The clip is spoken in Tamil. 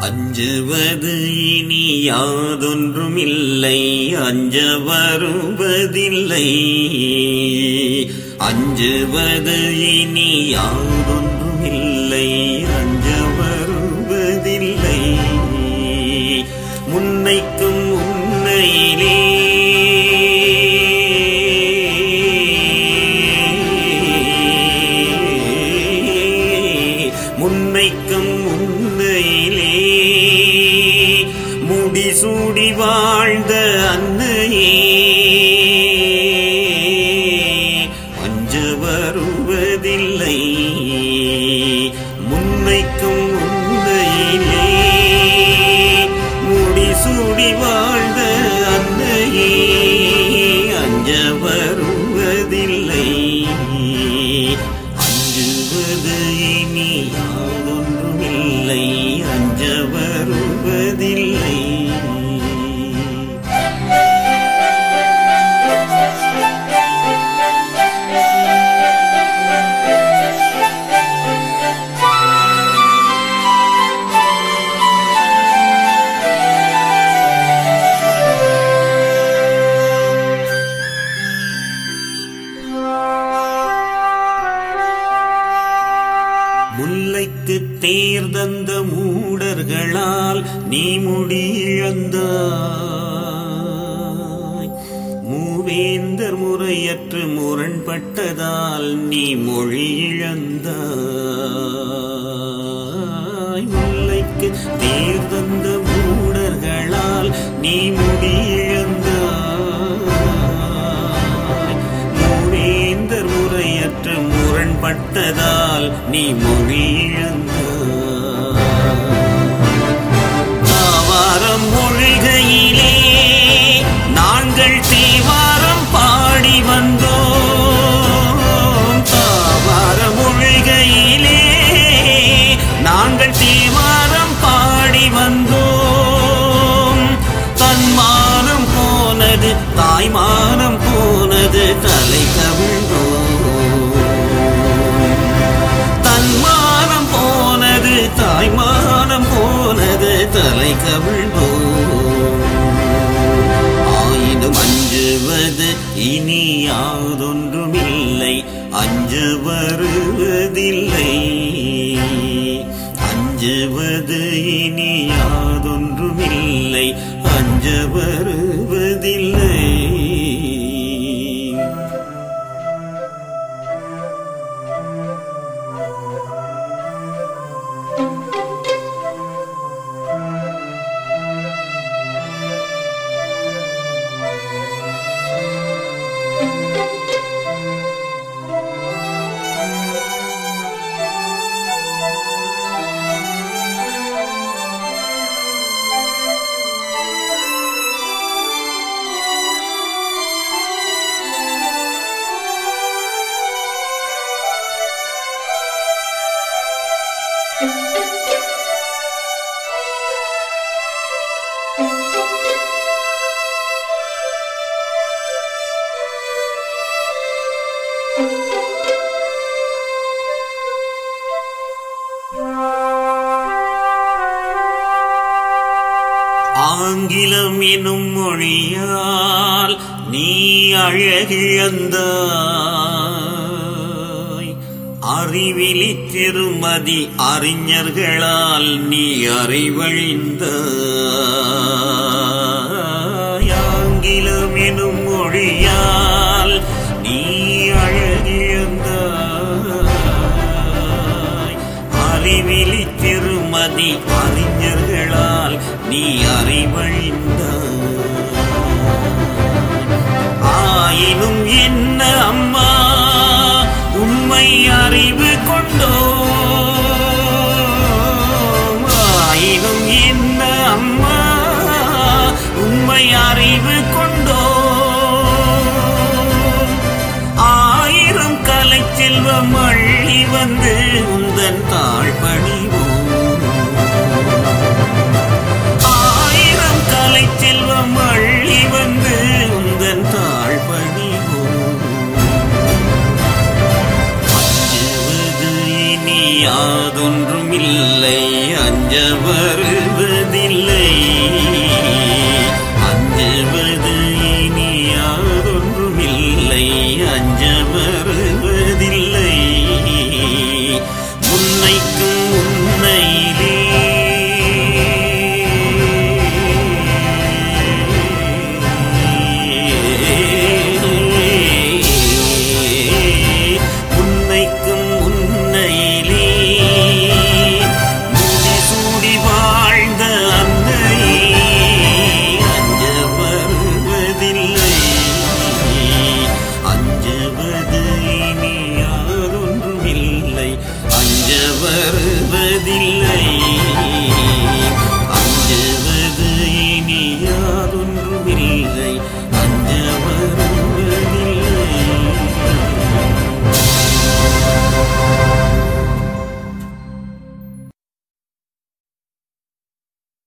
அஞ்சுவது இனி யாதொன்றுமில்லை அஞ்ச வருவதில்லை அஞ்சுவது இனி யாதொன்றுமில்லை அஞ்ச வருவதில்லை முன்னைக்கும் உன்னையிலே முன்னைக்கும் உன்னையிலே முடிசூடி வாழ்ந்த அன்னையே அஞ்ச வருவதில்லை முன்னைக்கும் உன்னையிலே முடிசூடி வாழ்ந்த அன்னையே அஞ்ச வருவதில்லை அஞ்சுவது இனி யாதொன்றுமில்லை அஞ்ச வருவதில்லை முல்லைக்கு தேர் தந்த மூடர்களால் நீ முடியிழந்தாய் மூவேந்தர் முறையற்று முரண்பட்டதால் நீ மொழி இழந்தாய் முல்லைக்கு தேர் தந்த மூடர்களால் நீ முடியிழந்தாய் மூவேந்தர் முறையற்று முரண்பட்டதால் நீ மொழி இழந்தாய். தாவாரம் மொழிகையிலே நாங்கள் தேவாரம் பாடி வந்தோம் தாவார மொழிகையிலே நாங்கள் தேவாரம் பாடி வந்தோம் தன்மானம் போனது தாய்மானம் போனது தலை கவிழ்ந்தோம் தன்மானம் போனது தாய்மானம் போனது தலை கவிழ்ந்தோம் ஆயினும் அஞ்சுவது இனி யாதொன்றுமில்லை அஞ்ச வருவதில்லை அஞ்சுவது இனி யாதொன்றுமில்லை அஞ்ச வருவதில்லை ஆங்கிலம் எனும் மொழியால் நீ அழகிழந்தாய் அறிவிலி திருமதி அறிஞர்களால் நீ அறிவழிந்தாய் ஆங்கிலம் எனும் மொழியால் நீ அழகிழந்தாய் அறிவிலி திருமதி அறிஞர்களால் நீ அறிவழிந்தாய் ஆயினும் என்ன அம்மா உண்மை அறிவு கொண்டோ ஆயினும் என்ன அம்மா உண்மை அறிவு கொண்டோ ஆயிரம் கலை செல்வம் அள்ளி வந்து உந்தன் தாழ் பணிவோம் ஆயிரம் வருவதில்லை அஞ்சுவது இனி யாதொன்றுமில்லை அஞ்ச வருவதில்லை உன்னைக்கும் உன்னையிலே உன்னைக்கும் உன்னையிலே முடிசூடி வாழ்ந்த அன்னையே அஞ்ச வருவதில்லை அஞ்சுவது இனி யாரொன்றுமில்லை அஞ்ச வருவதில்லை